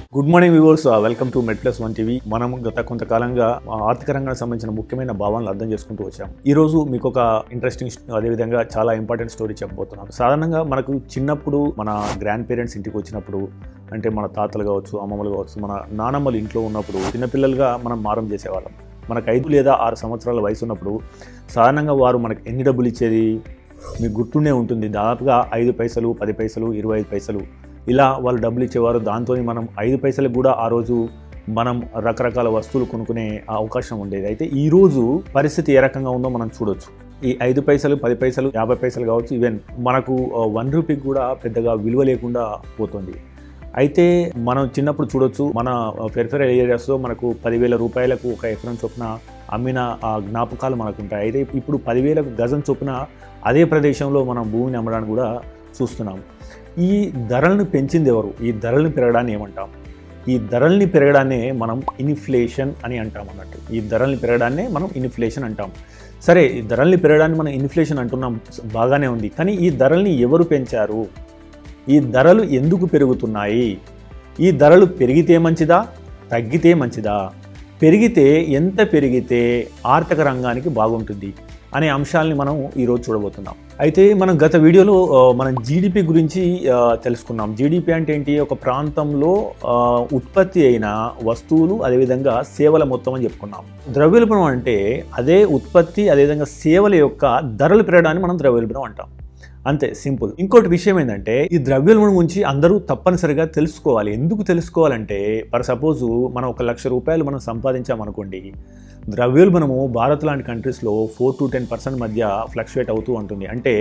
good morning viewers welcome to Med Plus One TV మనం గత కొంతకాలంగా ఆ, ఆర్థిక రంగానికి సంబంధించిన ముఖ్యమైన భావాలను అర్థం చేసుకుంటూ వచ్చాం ఈ రోజు మీకు ఒక ఇంట్రెస్టింగ్ అదేవిధంగా చాలా ఇంపార్టెంట్ స్టోరీ చెప్పబోతున్నాను సాధారణంగా మనకు చిన్నప్పుడు మన గ్రాండ్ పేరెంట్స్ ఇంటికి వచ్చినప్పుడు అంటే మన తాతలు కావచ్చు అమ్మమ్మలు కావచ్చు మన నానమ్మలు ఇంట్లో ఉన్నప్పుడు చిన్నపిల్లలుగా మనం మారం చేసేవాళ్ళం మనకు ఐదు లేదా ఆరు సంవత్సరాల వయసు ఉన్నప్పుడు సాధారణంగా వారు మనకు ఎన్ని డబ్బులు ఇచ్చేది మీకు గుర్తుండే ఉంటుంది దాదాపుగా ఐదు పైసలు పది పైసలు ఇరవై ఐదు పైసలు ఇలా వాళ్ళు డబ్బులు ఇచ్చేవారు దాంతో మనం ఐదు పైసలకు కూడా ఆ రోజు మనం రకరకాల వస్తువులు కొనుక్కునే ఆ అవకాశం ఉండేది అయితే ఈ రోజు పరిస్థితి ఏ రకంగా ఉందో మనం చూడొచ్చు ఈ ఐదు పైసలు పది పైసలు యాభై పైసలు కావచ్చు ఈవెన్ మనకు వన్ రూపీకి కూడా పెద్దగా విలువ లేకుండా పోతుంది అయితే మనం చిన్నప్పుడు చూడొచ్చు మన పెరిఫెరల్ ఏరియాస్లో మనకు పదివేల రూపాయలకు ఒక ఎకరం చొప్పున అమ్మిన ఆ జ్ఞాపకాలు మనకు ఉంటాయి అయితే ఇప్పుడు పదివేలకు గజం చొప్పున అదే ప్రదేశంలో మనం భూమిని అమ్మడానికి కూడా చూస్తున్నాం ఈ ధరలను పెంచింది ఎవరు ఈ ధరలను పెరగడాన్ని ఏమంటాం ఈ ధరల్ని పెరగడాన్నే మనం ఇన్ఫ్లేషన్ అని అంటాం అన్నట్టు ఈ ధరల్ని పెరగడాన్నే మనం ఇన్ఫ్లేషన్ అంటాం సరే ఈ ధరల్ని పెరగడాన్ని మనం ఇన్ఫ్లేషన్ అంటున్నాం బాగానే ఉంది కానీ ఈ ధరల్ని ఎవరు పెంచారు ఈ ధరలు ఎందుకు పెరుగుతున్నాయి ఈ ధరలు పెరిగితే మంచిదా తగ్గితే మంచిదా పెరిగితే ఎంత పెరిగితే ఆర్థిక రంగానికి బాగుంటుంది అనే అంశాలని మనం ఈరోజు చూడబోతున్నాం అయితే మనం గత వీడియోలో ఆ, మనం జీడిపి గురించి ఆ, తెలుసుకున్నాం జీడిపి అంటే ఏంటి ఒక ప్రాంతంలో ఆ, ఉత్పత్తి అయిన వస్తువులు అదేవిధంగా సేవల మొత్తం అని చెప్పుకున్నాం ద్రవ్యోల్బణం అంటే అదే ఉత్పత్తి అదేవిధంగా సేవల యొక్క ధరలు పెరగడాన్ని మనం ద్రవ్యోల్బణం అంటాం అంతే సింపుల్ ఇంకోటి విషయం ఏంటంటే ఈ ద్రవ్యోల్బణం గురించి అందరూ తప్పనిసరిగా తెలుసుకోవాలి ఎందుకు తెలుసుకోవాలంటే ఫర్ సపోజు మనం ఒక లక్ష రూపాయలు మనం సంపాదించామనుకోండి ద్రవ్యోల్బణము భారత్ లాంటి కంట్రీస్లో ఫోర్ టు టెన్ పర్సెంట్ మధ్య ఫ్లక్చువేట్ అవుతూ ఉంటుంది అంటే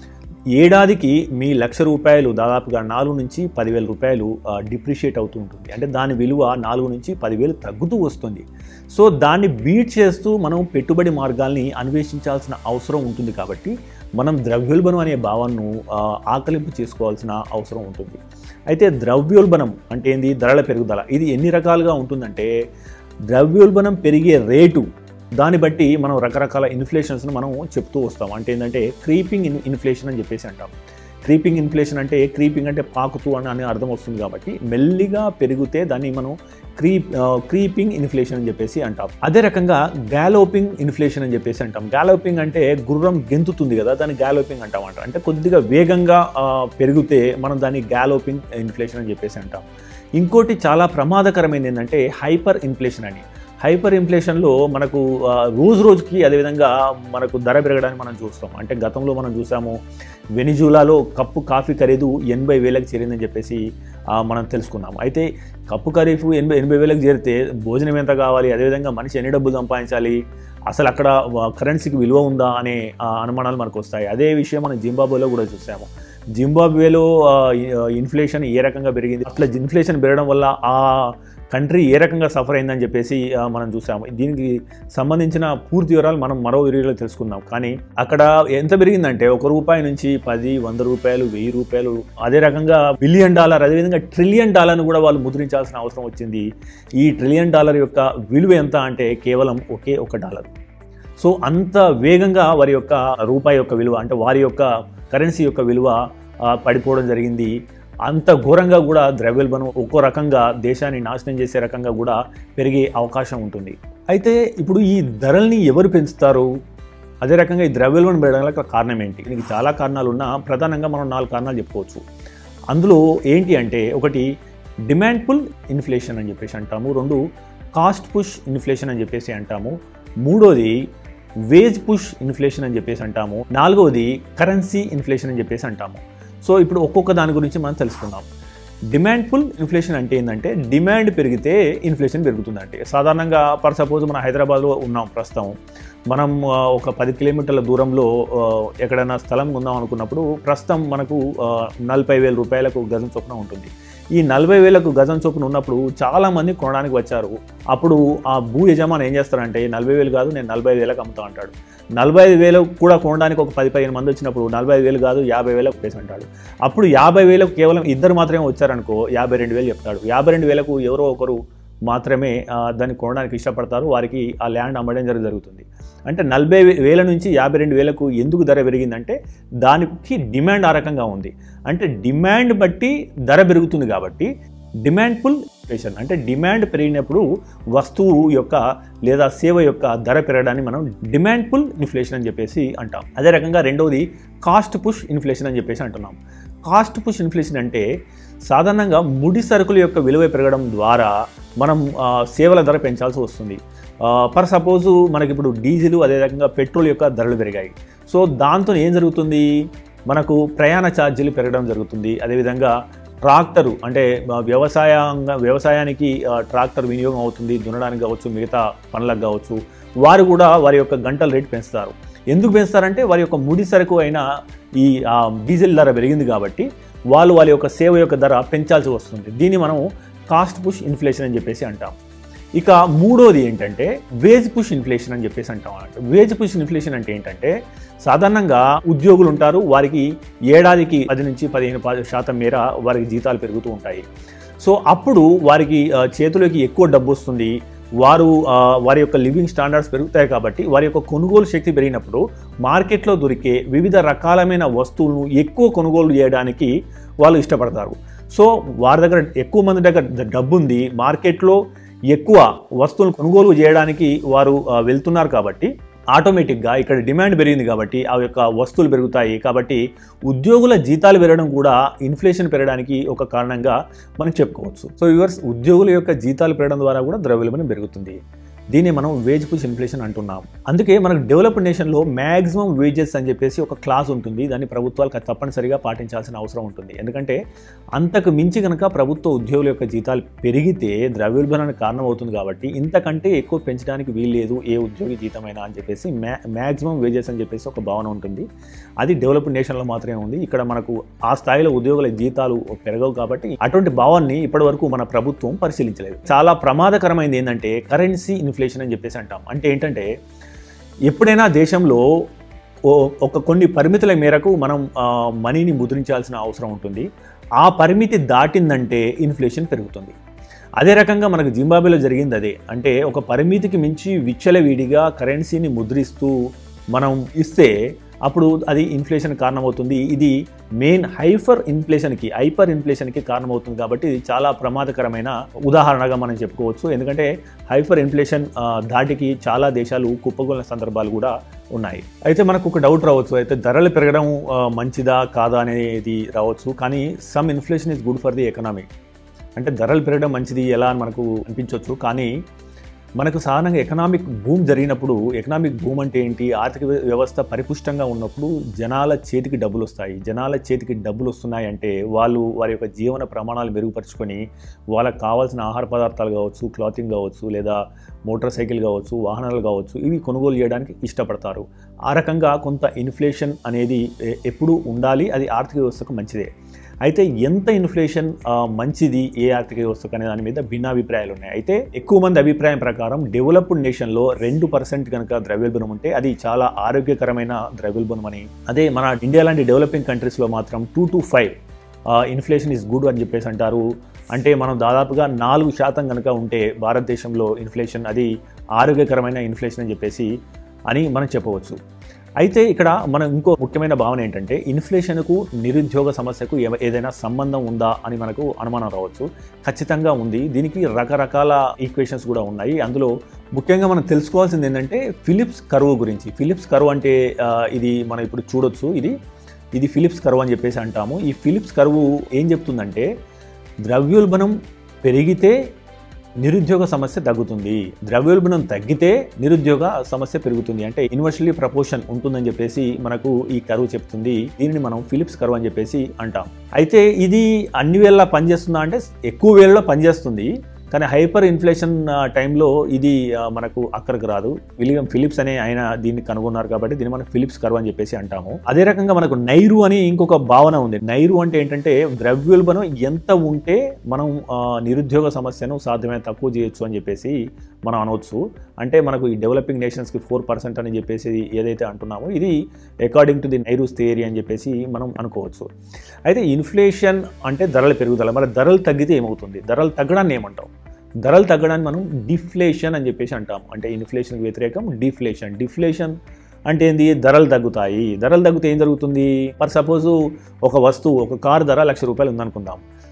ఏడాదికి మీ లక్ష రూపాయలు దాదాపుగా నాలుగు నుంచి పదివేల రూపాయలు డిప్రిషియేట్ అవుతూ ఉంటుంది అంటే దాని విలువ నాలుగు నుంచి పదివేలు తగ్గుతూ వస్తుంది సో దాన్ని బీట్ చేస్తూ మనం పెట్టుబడి మార్గాల్ని అన్వేషించాల్సిన అవసరం ఉంటుంది కాబట్టి మనం ద్రవ్యోల్బణం అనే భావనను ఆ, ఆకలింపు చేసుకోవాల్సిన అవసరం ఉంటుంది అయితే ద్రవ్యోల్బణం అంటే ఏంది ధరల పెరుగుదల ఇది ఎన్ని రకాలుగా ఉంటుందంటే ద్రవ్యోల్బణం పెరిగే రేటు దాన్ని బట్టి మనం రకరకాల ఇన్ఫ్లేషన్స్ను మనం చెప్తూ వస్తాం అంటే ఏంటంటే క్రీపింగ్ ఇన్ ఇన్ఫ్లేషన్ అని చెప్పేసి అంటాం క్రీపింగ్ ఇన్ఫ్లేషన్ అంటే క్రీపింగ్ అంటే పాకుతూ అని అని అర్థం వస్తుంది కాబట్టి మెల్లిగా పెరిగితే దాన్ని మనం క్రీప్ క్రీపింగ్ ఇన్ఫ్లేషన్ అని చెప్పేసి అంటాం అదే రకంగా గ్యాలోపింగ్ ఇన్ఫ్లేషన్ అని చెప్పేసి అంటాం గ్యాలోపింగ్ అంటే గుర్రం గెంతుతుంది కదా దాన్ని గ్యాలోపింగ్ అంటాం అంట అంటే కొద్దిగా వేగంగా ఆ, పెరిగితే మనం దాన్ని గ్యాలోపింగ్ ఇన్ఫ్లేషన్ అని చెప్పేసి అంటాం ఇంకోటి చాలా ప్రమాదకరమైనది ఏంటంటే హైపర్ ఇన్ఫ్లేషన్ అని హైపర్ ఇన్ఫ్లేషన్లో మనకు ఆ, రోజు రోజుకి అదేవిధంగా మనకు ధర పెరగడానికి మనం చూస్తాం అంటే గతంలో మనం చూసాము వెనిజులాలో కప్పు కాఫీ ఖరీదు ఎనభై వేలకు చేరిందని చెప్పేసి ఆ, మనం తెలుసుకున్నాము అయితే కప్పు ఖరీఫ్ ఎనభై ఎనభై వేలకు చేరితే భోజనం ఎంత కావాలి అదేవిధంగా మనిషి ఎన్ని డబ్బులు సంపాదించాలి అసలు అక్కడ వ- కరెన్సీకి విలువ ఉందా అనే ఆ, అనుమానాలు మనకు వస్తాయి అదే విషయం మనం జింబాబులో కూడా చూసాము జింబాబ్వేలో ఆ, ఇ- ఆ, ఇన్ఫ్లేషన్ ఏ రకంగా పెరిగింది అట్లా ఇన్ఫ్లేషన్ పెరగడం వల్ల ఆ కంట్రీ ఏ రకంగా సఫర్ అయిందని చెప్పేసి ఆ, మనం చూసాము దీనికి సంబంధించిన పూర్తి వివరాలు మనం మరో వీడియోలో తెలుసుకుందాం కానీ అక్కడ ఎంత పెరిగిందంటే ఒక రూపాయి నుంచి పది వంద రూపాయలు వెయ్యి రూపాయలు అదే రకంగా బిలియన్ డాలర్ అదేవిధంగా ట్రిలియన్ డాలర్ను కూడా వాళ్ళు ముద్రించాల్సిన అవసరం వచ్చింది ఈ ట్రిలియన్ డాలర్ యొక్క విలువ ఎంత అంటే కేవలం ఒకే ఒక డాలర్ సో అంత వేగంగా వారి యొక్క రూపాయి యొక్క విలువ అంటే వారి యొక్క కరెన్సీ యొక్క విలువ ఆ, పడిపోవడం జరిగింది అంత ఘోరంగా కూడా ద్రవ్యోల్బణం ఒక్కో రకంగా దేశాన్ని నాశనం చేసే రకంగా కూడా పెరిగే అవకాశం ఉంటుంది అయితే ఇప్పుడు ఈ ధరల్ని ఎవరు పెంచుతారు అదే రకంగా ఈ ద్రవ్యోల్బణం పెరగడానికి కారణం ఏంటి దీనికి చాలా కారణాలు ఉన్నా ప్రధానంగా మనం నాలుగు కారణాలు చెప్పుకోవచ్చు అందులో ఏంటి అంటే ఒకటి డిమాండ్ పుల్ ఇన్ఫ్లేషన్ అని చెప్పేసి అంటాము రెండు కాస్ట్ పుష్ ఇన్ఫ్లేషన్ అని చెప్పేసి అంటాము మూడోది వేజ్ పుష్ ఇన్ఫ్లేషన్ అని చెప్పేసి అంటాము నాలుగవది కరెన్సీ ఇన్ఫ్లేషన్ అని చెప్పేసి అంటాము సో ఇప్పుడు ఒక్కొక్క దాని గురించి మనం తెలుసుకుందాం డిమాండ్ పుల్ ఇన్ఫ్లేషన్ అంటే ఏంటంటే డిమాండ్ పెరిగితే ఇన్ఫ్లేషన్ పెరుగుతుందంటే సాధారణంగా ఫర్ సపోజ్ మన హైదరాబాద్లో ఉన్నాం ప్రస్తుతం మనం ఆ, ఒక పది కిలోమీటర్ల దూరంలో ఆ, ఎక్కడైనా స్థలం ఉందాం అనుకున్నప్పుడు ప్రస్తుతం మనకు ఆ, నలభై వేల రూపాయలకు గజం చొప్పున ఉంటుంది ఈ నలభై వేలకు గజం చొప్పున ఉన్నప్పుడు చాలామంది కొనడానికి వచ్చారు అప్పుడు ఆ భూ యజమాని ఏం చేస్తారంటే నలభై వేలు కాదు నేను నలభై ఐదు వేలకు అమ్ముతా అంటాడు నలభై ఐదు వేలకు కూడా కొనడానికి ఒక పది పదిహేను మంది వచ్చినప్పుడు నలభై ఐదు వేలు కాదు యాభై వేలకు పేసి అంటాడు అప్పుడు యాభై వేలకు కేవలం ఇద్దరు మాత్రమే వచ్చారనుకో యాభై రెండు వేలు చెప్తాడు యాభై రెండు వేలకు ఎవరో ఒకరు మాత్రమే ఆ, దాన్ని కొనడానికి ఇష్టపడతారు వారికి ఆ ల్యాండ్ అమ్మడం జరుగు- జరుగుతుంది అంటే నలభై వే- వేల నుంచి యాభై రెండు వేలకు ఎందుకు ధర పెరిగిందంటే దానికి డిమాండ్ ఆ రకంగా ఉంది అంటే డిమాండ్ బట్టి ధర పెరుగుతుంది కాబట్టి డిమాండ్ పుల్ ఇన్ఫ్లేషన్ అంటే డిమాండ్ పెరిగినప్పుడు వస్తువు యొక్క లేదా సేవ యొక్క ధర పెరగడాన్ని మనం డిమాండ్ పుల్ ఇన్ఫ్లేషన్ అని చెప్పేసి అంటాం అదే రకంగా రెండవది కాస్ట్ పుష్ ఇన్ఫ్లేషన్ అని చెప్పేసి అంటున్నాం కాస్ట్ పుష్ ఇన్ఫ్లేషన్ అంటే సాధారణంగా ముడి సరుకుల యొక్క విలువ పెరగడం ద్వారా మనం ఆ, సేవల ధర పెంచాల్సి వస్తుంది ఫర్ సపోజు మనకి ఇప్పుడు డీజిల్ అదే రకంగా పెట్రోల్ యొక్క ధరలు పెరిగాయి సో దాంతో ఏం జరుగుతుంది మనకు ప్రయాణ ఛార్జీలు పెరగడం జరుగుతుంది అదేవిధంగా ట్రాక్టరు అంటే ఆ, వ్యవసాయంగా వ్యవసాయానికి ఆ, ట్రాక్టర్ వినియోగం అవుతుంది దున్నడానికి కావచ్చు మిగతా పనులకు కావచ్చు వారు కూడా వారి యొక్క గంటల రేటు పెంచుతారు ఎందుకు పెంచుతారంటే వారి యొక్క ముడి సరుకు అయిన ఈ ఆ, డీజిల్ ధర పెరిగింది కాబట్టి వాళ్ళు వాళ్ళ యొక్క సేవ యొక్క ధర పెంచాల్సి వస్తుంది దీన్ని మనం కాస్ట్ పుష్ ఇన్ఫ్లేషన్ అని చెప్పేసి అంటాం ఇక మూడోది ఏంటంటే వేజ్ పుష్ ఇన్ఫ్లేషన్ అని చెప్పేసి అంటాం అన్నట్టు వేజ్ పుష్ ఇన్ఫ్లేషన్ అంటే ఏంటంటే సాధారణంగా ఉద్యోగులు ఉంటారు వారికి ఏడాదికి పది నుంచి పదిహేను పా- శాతం మేర వారికి జీతాలు పెరుగుతూ ఉంటాయి సో అప్పుడు వారికి ఆ, చేతిలోకి ఎక్కువ డబ్బు వస్తుంది వారు ఆ, వారి యొక్క లివింగ్ స్టాండర్డ్స్ పెరుగుతాయి కాబట్టి వారి యొక్క కొనుగోలు శక్తి పెరిగినప్పుడు మార్కెట్లో దొరికే వివిధ రకాలమైన వస్తువులను ఎక్కువ కొనుగోలు చేయడానికి వాళ్ళు ఇష్టపడతారు సో వారి దగ్గర ఎక్కువ మంది దగ్గర డబ్బు ఉంది మార్కెట్లో ఎక్కువ వస్తువులు కొనుగోలు చేయడానికి వారు ఆ, వెళ్తున్నారు కాబట్టి ఆటోమేటిక్గా ఇక్కడ డిమాండ్ పెరిగింది కాబట్టి ఆ యొక్క వస్తువులు పెరుగుతాయి కాబట్టి ఉద్యోగుల జీతాలు పెరగడం కూడా ఇన్ఫ్లేషన్ పెరగడానికి ఒక కారణంగా మనం చెప్పుకోవచ్చు సో వ్యూవర్స్ ఉద్యోగుల యొక్క జీతాలు పెరగడం ద్వారా కూడా ద్రవ్యోల్బణం పెరుగుతుంది దీన్ని మనం వేజ్ పుష్ ఇన్ఫ్లేషన్ అంటున్నాం అందుకే మనకు డెవలప్డ్ నేషన్లో మ్యాక్సిమం వేజెస్ అని చెప్పేసి ఒక క్లాస్ ఉంటుంది దాన్ని ప్రభుత్వాలు ఖ- తప్పనిసరిగా పాటించాల్సిన అవసరం ఉంటుంది ఎందుకంటే అంతకు మించి కనుక ప్రభుత్వ ఉద్యోగుల యొక్క జీతాలు పెరిగితే ద్రవ్యోల్బణానికి కారణం అవుతుంది కాబట్టి ఇంతకంటే ఎక్కువ పెంచడానికి వీల్లేదు ఏ ఉద్యోగి జీతమైనా అని చెప్పేసి మ్యా మ్యాక్సిమం వేజెస్ అని చెప్పేసి ఒక భావన ఉంటుంది అది డెవలప్డ్ నేషన్లో మాత్రమే ఉంది ఇక్కడ మనకు ఆ స్థాయిలో ఉద్యోగుల జీతాలు పెరగవు కాబట్టి అటువంటి భావాన్ని ఇప్పటివరకు మన ప్రభుత్వం పరిశీలించలేదు చాలా ప్రమాదకరమైనది ఏంటంటే కరెన్సీ ఇన్ఫ్లేషన్ అని చెప్పేసి అంటాం అంటే ఏంటంటే ఎప్పుడైనా దేశంలో ఓ- ఒక కొన్ని పరిమితుల మేరకు మనం ఆ, మనీని ముద్రించాల్సిన అవసరం ఉంటుంది ఆ పరిమితి దాటిందంటే ఇన్ఫ్లేషన్ పెరుగుతుంది అదే రకంగా మనకు జింబాబేలో జరిగింది అదే అంటే ఒక పరిమితికి మించి విచ్చలవిడిగా కరెన్సీని ముద్రిస్తూ మనం ఇస్తే అప్పుడు అది ఇన్ఫ్లేషన్ కారణమవుతుంది ఇది మెయిన్ హైఫర్ ఇన్ఫ్లేషన్కి హైపర్ ఇన్ఫ్లేషన్కి కారణమవుతుంది కాబట్టి ఇది చాలా ప్రమాదకరమైన ఉదాహరణగా మనం చెప్పుకోవచ్చు ఎందుకంటే హైపర్ ఇన్ఫ్లేషన్ ఆ, ధాటికి చాలా దేశాలు కుప్పగొలిన సందర్భాలు కూడా ఉన్నాయి అయితే మనకు ఒక డౌట్ రావచ్చు అయితే ధరలు పెరగడం ఆ, మంచిదా కాదా అనేది రావచ్చు కానీ some inflation is good for the economy అంటే ధరలు పెరగడం మంచిది ఎలా అని మనకు అనిపించవచ్చు కానీ మనకు సాధారణంగా ఎకనామిక్ బూమ్ జరిగినప్పుడు ఎకనామిక్ బూమ్ అంటే ఏంటి ఆర్థిక వ్య- వ్యవస్థ పరిపుష్టంగా ఉన్నప్పుడు జనాల చేతికి డబ్బులు వస్తాయి జనాల చేతికి డబ్బులు వస్తున్నాయి అంటే వాళ్ళు వారి యొక్క జీవన ప్రమాణాలు మెరుగుపరుచుకొని వాళ్ళకి కావాల్సిన ఆహార పదార్థాలు కావచ్చు క్లాతింగ్ కావచ్చు లేదా మోటార్ సైకిల్ కావచ్చు వాహనాలు కావచ్చు ఇవి కొనుగోలు చేయడానికి ఇష్టపడతారు ఆ రకంగా కొంత ఇన్ఫ్లేషన్ అనేది ఎ- ఎప్పుడూ ఉండాలి అది ఆర్థిక వ్యవస్థకు మంచిదే అయితే ఎంత ఇన్ఫ్లేషన్ ఆ, మంచిది ఏ ఆర్థిక వ్యవస్థకు అనే దాని మీద భిన్నాభిప్రాయాలు ఉన్నాయి అయితే ఎక్కువ మంది అభిప్రాయం ప్రకారం డెవలప్డ్ నేషన్లో రెండు పర్సెంట్ కనుక ద్రవ్యోల్బణం ఉంటే అది చాలా ఆరోగ్యకరమైన ద్రవ్యోల్బణం అని అదే మన ఇండియా లాంటి డెవలపింగ్ కంట్రీస్లో మాత్రం two to five inflation is good అని చెప్పేసి అంటారు అంటే మనం దాదాపుగా నాలుగు శాతం కనుక ఉంటే భారతదేశంలో ఇన్ఫ్లేషన్ అది ఆరోగ్యకరమైన ఇన్ఫ్లేషన్ అని చెప్పేసి అని మనం చెప్పవచ్చు అయితే ఇక్కడ మనం ఇంకో ముఖ్యమైన భావన ఏంటంటే ఇన్ఫ్లేషన్కు నిరుద్యోగ సమస్యకు ఏ- ఏదైనా సంబంధం ఉందా అని మనకు అనుమానం రావచ్చు ఖచ్చితంగా ఉంది దీనికి రకరకాల ఈక్వేషన్స్ కూడా ఉన్నాయి అందులో ముఖ్యంగా మనం తెలుసుకోవాల్సింది ఏంటంటే ఫిలిప్స్ కరువు గురించి ఫిలిప్స్ కరువు అంటే ఆ, ఇది మనం ఇప్పుడు చూడొచ్చు ఇది ఇది ఫిలిప్స్ కరువు అని చెప్పేసి అంటాము ఈ ఫిలిప్స్ కరువు ఏం చెప్తుందంటే ద్రవ్యోల్బణం పెరిగితే నిరుద్యోగ సమస్య తగ్గుతుంది ద్రవ్యోల్బణం తగ్గితే నిరుద్యోగ సమస్య పెరుగుతుంది అంటే ఇన్వర్స్లీ ప్రపోర్షన్ ఉంటుందని చెప్పేసి మనకు ఈ కరువు చెప్తుంది దీనిని మనం ఫిలిప్స్ కరువు అని చెప్పేసి అంటాం అయితే ఇది అన్ని వేళలా పనిచేస్తుందా అంటే ఎక్కువ వేళలో పనిచేస్తుంది కానీ హైపర్ ఇన్ఫ్లేషన్ ఆ, టైంలో ఇది ఆ, మనకు అక్కడికి రాదు విలియం ఫిలిప్స్ అనే ఆయన దీన్ని కనుగొన్నారు కాబట్టి దీన్ని మనం ఫిలిప్స్ కర్వ్ అని చెప్పేసి అంటాము అదే రకంగా మనకు నైరు అని ఇంకొక భావన ఉంది నైరు అంటే ఏంటంటే ద్రవ్యోల్బణం ఎంత ఉంటే మనం ఆ, నిరుద్యోగ సమస్యను సాధ్యమైన తక్కువ చేయొచ్చు అని చెప్పేసి మనం అనవచ్చు అంటే మనకు ఈ డెవలపింగ్ నేషన్స్కి ఫోర్ పర్సెంట్ అని చెప్పేసి ఏదైతే అంటున్నామో ఇది అకార్డింగ్ టు ది నైరూస్ థియరీ అని చెప్పేసి మనం అనుకోవచ్చు అయితే ఇన్ఫ్లేషన్ అంటే ధరల పెరుగుదల మరి ధరలు తగ్గితే ఏమవుతుంది ధరలు తగ్గడాన్ని ఏమంటాం ధరలు తగ్గడాన్ని మనం డిఫ్లేషన్ అని చెప్పేసి అంటాం అంటే ఇన్ఫ్లేషన్కి వ్యతిరేకం డిఫ్లేషన్ డిఫ్లేషన్ అంటే ఏంది ధరలు తగ్గుతాయి ధరలు తగ్గితే ఏం జరుగుతుంది ఫర్ సపోజ్ ఒక వస్తువు ఒక కార్ ధర లక్ష రూపాయలు ఉందనుకుందాం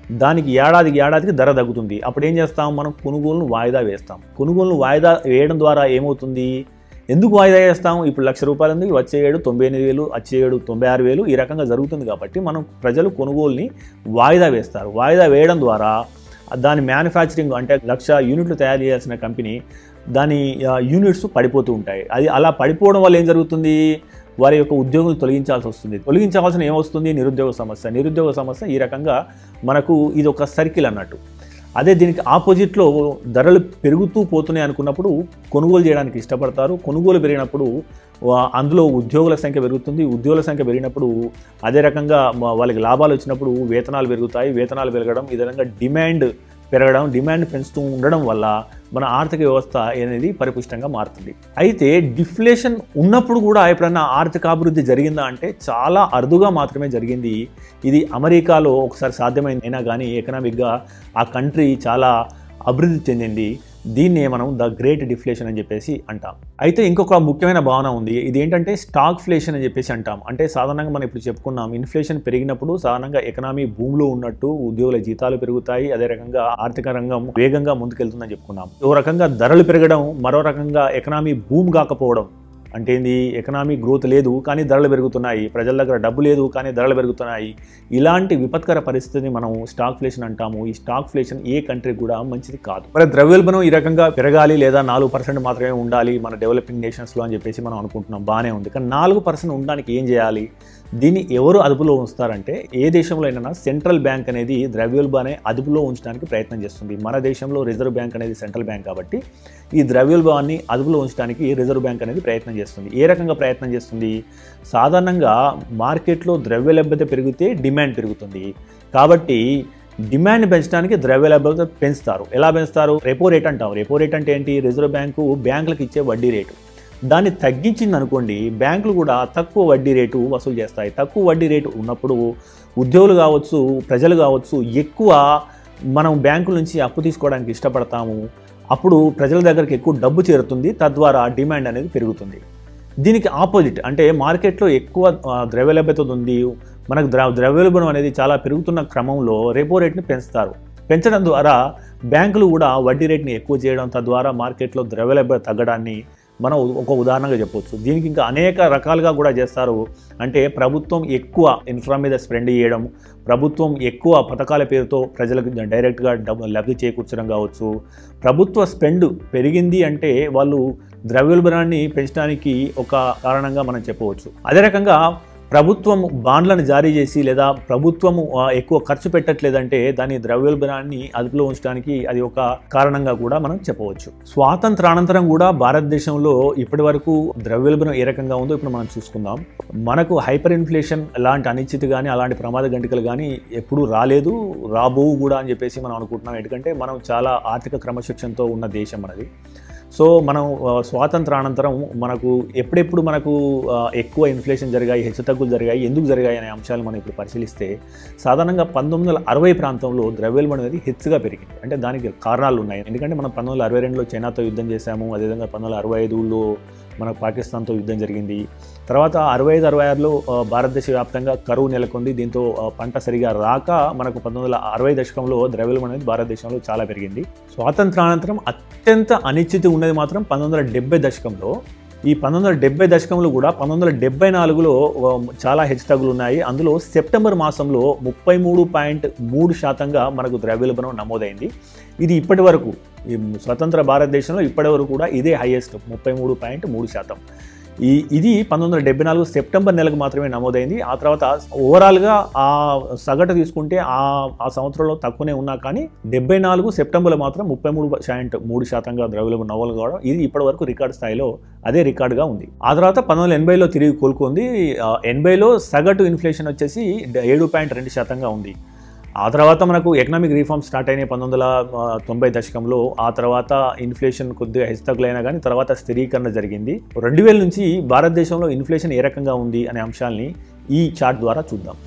దానికి ఏడాదికి ఏడాదికి ధర తగ్గుతుంది అప్పుడు ఏం చేస్తాం మనం కొనుగోలును వాయిదా వేస్తాం కొనుగోలును వాయిదా వేయడం ద్వారా ఏమవుతుంది ఎందుకు వాయిదా వేస్తాం ఇప్పుడు లక్ష రూపాయలు ఉంది వచ్చే ఏడు తొంభై ఎనిమిది వేలు వచ్చే ఏడు తొంభై ఆరు వేలు ఈ రకంగా జరుగుతుంది కాబట్టి మనం ప్రజలు కొనుగోలుని వాయిదా వేస్తారు వాయిదా వేయడం ద్వారా దాని మ్యానుఫ్యాక్చరింగ్ అంటే లక్ష యూనిట్లు తయారు చేయాల్సిన కంపెనీ దాని ఆ, యూనిట్స్ పడిపోతూ ఉంటాయి అది అలా పడిపోవడం వల్ల ఏం జరుగుతుంది వారి యొక్క ఉద్యోగులు తొలగించాల్సి వస్తుంది తొలగించాల్సిన ఏమొస్తుంది నిరుద్యోగ సమస్య నిరుద్యోగ సమస్య ఈ రకంగా మనకు ఇది ఒక సర్కిల్ అన్నట్టు అదే దీనికి ఆపోజిట్లో ధరలు పెరుగుతూ పోతున్నాయి అనుకున్నప్పుడు కొనుగోలు చేయడానికి ఇష్టపడతారు కొనుగోలు పెరిగినప్పుడు వా- అందులో ఉద్యోగుల సంఖ్య పెరుగుతుంది ఉద్యోగుల సంఖ్య పెరిగినప్పుడు అదే రకంగా మా- వాళ్ళకి లాభాలు వచ్చినప్పుడు వేతనాలు పెరుగుతాయి వేతనాలు పెరగడం ఈ విధంగా డిమాండ్ పెరగడం డిమాండ్ పెంచుతూ ఉండడం వల్ల మన ఆర్థిక వ్యవస్థ అనేది పరిపుష్టంగా మారుతుంది అయితే డిఫ్లేషన్ ఉన్నప్పుడు కూడా ఎప్పుడన్నా ఆర్థికాభివృద్ధి జరిగిందా అంటే చాలా అరుదుగా మాత్రమే జరిగింది ఇది అమెరికాలో ఒకసారి సాధ్యమైంది అయినా కానీ ఎకనామిక్గా ఆ కంట్రీ చాలా అభివృద్ధి చెందింది దీన్నే మనం ద గ్రేట్ డిఫ్లేషన్ అని చెప్పేసి అంటాం అయితే ఇంకొక ముఖ్యమైన భావన ఉంది ఇది ఏంటంటే స్టాక్ ఫ్లేషన్ అని చెప్పేసి అంటాం అంటే సాధారణంగా మనం ఇప్పుడు చెప్పుకున్నాం ఇన్ఫ్లేషన్ పెరిగినప్పుడు సాధారణంగా ఎకనామీ భూమిలో ఉన్నట్టు ఉద్యోగుల జీతాలు పెరుగుతాయి అదే రకంగా ఆర్థిక రంగం వేగంగా ముందుకెళ్తుందని చెప్పుకున్నాం ఓ రకంగా ధరలు పెరగడం మరో రకంగా ఎకనామీ భూమి కాకపోవడం అంటే ఏంది ఎకనామీ గ్రోత్ లేదు కానీ ధరలు పెరుగుతున్నాయి ప్రజల దగ్గర డబ్బు లేదు కానీ ధరలు పెరుగుతున్నాయి ఇలాంటి విపత్కర పరిస్థితిని మనం స్టాక్ ఫ్లేషన్ అంటాము ఈ స్టాక్ ఫ్లేషన్ ఏ కంట్రీ కూడా మంచిది కాదు మరి ద్రవ్యోల్బణం ఈ రకంగా పెరగాలి లేదా నాలుగు పర్సెంట్ మాత్రమే ఉండాలి మన డెవలపింగ్ నేషన్స్లో అని చెప్పేసి మనం అనుకుంటున్నాం బాగానే ఉంది కానీ నాలుగు పర్సెంట్ ఉండడానికి ఏం చేయాలి దీన్ని ఎవరు అదుపులో ఉంచుతారంటే ఏ దేశంలో అయినా సెంట్రల్ బ్యాంక్ అనేది ద్రవ్యోల్బణాన్ని అదుపులో ఉంచడానికి ప్రయత్నం చేస్తుంది మన దేశంలో రిజర్వ్ బ్యాంక్ అనేది సెంట్రల్ బ్యాంక్ కాబట్టి ఈ ద్రవ్యోల్బణాన్ని అదుపులో ఉంచడానికి రిజర్వ్ బ్యాంక్ అనేది ప్రయత్నం చేస్తుంది ఏ రకంగా ప్రయత్నం చేస్తుంది సాధారణంగా మార్కెట్లో ద్రవ్య లభ్యత పెరిగితే డిమాండ్ పెరుగుతుంది కాబట్టి డిమాండ్ పెంచడానికి ద్రవ్య లభ్యత పెంచుతారు ఎలా పెంచుతారు రెపో రేట్ అంటాం రెపో రేట్ అంటే ఏంటి రిజర్వ్ బ్యాంకు బ్యాంకులకు ఇచ్చే వడ్డీ రేటు దాన్ని తగ్గించింది అనుకోండి బ్యాంకులు కూడా తక్కువ వడ్డీ రేటు వసూలు చేస్తాయి తక్కువ వడ్డీ రేటు ఉన్నప్పుడు ఉద్యోగులు కావచ్చు ప్రజలు కావచ్చు ఎక్కువ మనం బ్యాంకుల నుంచి అప్పు తీసుకోవడానికి ఇష్టపడతాము అప్పుడు ప్రజల దగ్గరికి ఎక్కువ డబ్బు చేరుతుంది తద్వారా డిమాండ్ అనేది పెరుగుతుంది దీనికి ఆపోజిట్ అంటే మార్కెట్లో ఎక్కువ ఆ, ద్రవ్య లభ్యత ఉంది మనకు ద్ర ద్రవ్యోల్బణం అనేది చాలా పెరుగుతున్న క్రమంలో రెపో రేట్ని పెంచుతారు పెంచడం ద్వారా బ్యాంకులు కూడా వడ్డీ రేట్ని ఎక్కువ చేయడం తద్వారా మార్కెట్లో ద్రవ్య లభ్యత తగ్గడాన్ని మనం ఒక ఉదాహరణగా చెప్పొచ్చు దీనికి ఇంకా అనేక రకాలుగా కూడా చేస్తారు అంటే ప్రభుత్వం ఎక్కువ ఇన్ఫ్రా మీద స్పెండ్ చేయడం ప్రభుత్వం ఎక్కువ పథకాల పేరుతో ప్రజలకు డైరెక్ట్గా డబ్బు లబ్ధి చేకూర్చడం కావచ్చు ప్రభుత్వ స్పెండ్ పెరిగింది అంటే వాళ్ళు ద్రవ్యోల్బణాన్ని పెంచడానికి ఒక కారణంగా మనం చెప్పవచ్చు అదే రకంగా ప్రభుత్వం బాండ్లను జారీ చేసి లేదా ప్రభుత్వము ఆ, ఎక్కువ ఖర్చు పెట్టట్లేదంటే దాని ద్రవ్యోల్బణాన్ని అదుపులో ఉంచడానికి అది ఒక కారణంగా కూడా మనం చెప్పవచ్చు స్వాతంత్రానంతరం కూడా భారతదేశంలో ఇప్పటి వరకు ద్రవ్యోల్బణం ఏ రకంగా ఉందో ఇప్పుడు మనం చూసుకుందాం మనకు హైపర్ ఇన్ఫ్లేషన్ లాంటి అనిశ్చితి కానీ అలాంటి ప్రమాద గంటికలు కానీ ఎప్పుడూ రాలేదు రాబోవు కూడా అని చెప్పేసి మనం అనుకుంటున్నాం ఎందుకంటే మనం చాలా ఆర్థిక క్రమశిక్షణతో ఉన్న దేశం మనది సో మనం ఆ, స్వాతంత్రానంతరం మనకు ఎప్పుడెప్పుడు మనకు ఆ, ఎక్కువ ఇన్ఫ్లేషన్ జరిగాయి హెచ్చుతగ్గులు జరిగాయి ఎందుకు జరిగాయి అనే అంశాలు మనం ఇప్పుడు పరిశీలిస్తే సాధారణంగా పంతొమ్మిది వందల అరవై ప్రాంతంలో ద్రవ్యోల్బణం అనేది హెచ్చుగా పెరిగింది అంటే దానికి కారణాలు ఉన్నాయి ఎందుకంటే మనం పంతొమ్మిది వందల అరవై రెండులో చైనాతో యుద్ధం చేశాము అదేవిధంగా పంతొమ్మిది వందల అరవై ఐదులో మనకు పాకిస్తాన్తో యుద్ధం జరిగింది తర్వాత అరవై ఐదు అరవై ఆరులో ఆ, భారతదేశ వ్యాప్తంగా కరువు నెలకొంది దీంతో ఆ, పంట సరిగా రాక మనకు పంతొమ్మిది వందల అరవై దశకంలో ద్రవ్యోల్బణం అనేది భారతదేశంలో చాలా పెరిగింది స్వాతంత్రానంతరం అత్యంత అనిశ్చితి ఉన్నది మాత్రం పంతొమ్మిది వందల డెబ్బై దశకంలో ఈ పంతొమ్మిది వందల డెబ్బై దశకంలో కూడా పంతొమ్మిది వందల డెబ్బై నాలుగులో ఆ, చాలా హెచ్చుతగ్గులు ఉన్నాయి అందులో సెప్టెంబర్ మాసంలో ముప్పై మూడు పాయింట్ మూడు శాతంగా మనకు ద్రవ్యోల్బణం నమోదైంది ఇది ఇప్పటి వరకు ఈ స్వతంత్ర భారతదేశంలో ఇప్పటి వరకు కూడా ఇదే హైయెస్ట్ ముప్పై మూడు పాయింట్ మూడు శాతం ఈ ఇది పంతొమ్మిది వందల డెబ్బై నాలుగు సెప్టెంబర్ నెలకు మాత్రమే నమోదైంది ఆ తర్వాత ఓవరాల్గా ఆ సగటు తీసుకుంటే ఆ ఆ సంవత్సరంలో తక్కువనే ఉన్నా కానీ డెబ్బై నాలుగు సెప్టెంబర్లో మాత్రం ముప్పై మూడు పాయింట్ మూడు శాతంగా ద్రవ్యోల్బణం నమోదు కావడం ఇది ఇప్పటి వరకు రికార్డు స్థాయిలో అదే రికార్డుగా ఉంది ఆ తర్వాత పంతొమ్మిది వందల ఎనభైలో తిరిగి కోలుకుంది ఆ, ఎనభైలో సగటు ఇన్ఫ్లేషన్ వచ్చేసి ఏడు పాయింట్ రెండు శాతంగా ఉంది ఆ తర్వాత మనకు ఎకనామిక్ రిఫార్మ్ స్టార్ట్ అయినాయి పంతొమ్మిది వందల ఆ, తొంభై దశకంలో ఆ తర్వాత ఇన్ఫ్లేషన్ కొద్దిగా హెచ్చుతగ్గులైనా కానీ తర్వాత స్థిరీకరణ జరిగింది రెండు వేల నుంచి భారతదేశంలో ఇన్ఫ్లేషన్ ఏ రకంగా ఉంది అనే అంశాలని ఈ చార్ట్ ద్వారా చూద్దాం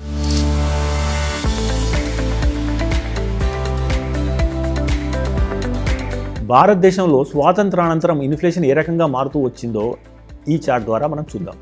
భారతదేశంలో స్వాతంత్రానంతరం ఇన్ఫ్లేషన్ ఏ రకంగా మారుతూ వచ్చిందో ఈ చార్ట్ ద్వారా మనం చూద్దాం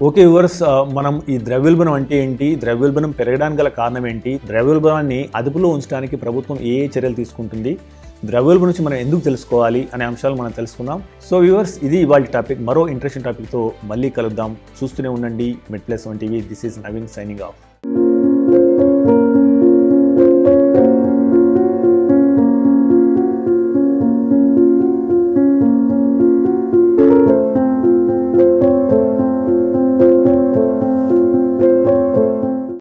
ఓకే వ్యూవర్స్ మనం ఈ ద్రవ్యోల్బణం అంటే ఏంటి ద్రవ్యోల్బణం పెరగడానికి గల కారణం ఏంటి ద్రవ్యోల్బణాన్ని అదుపులో ఉంచడానికి ప్రభుత్వం ఏ ఏ చర్యలు తీసుకుంటుంది ద్రవ్యోల్బణం నుంచి మనం ఎందుకు తెలుసుకోవాలి అనే అంశాలు మనం తెలుసుకుందాం సో వ్యూవర్స్ ఇది ఇవాళ టాపిక్ మరో ఇంట్రెస్టింగ్ టాపిక్తో మళ్ళీ కలుద్దాం చూస్తూనే ఉండండి Med Plus One TV this is Naveen signing of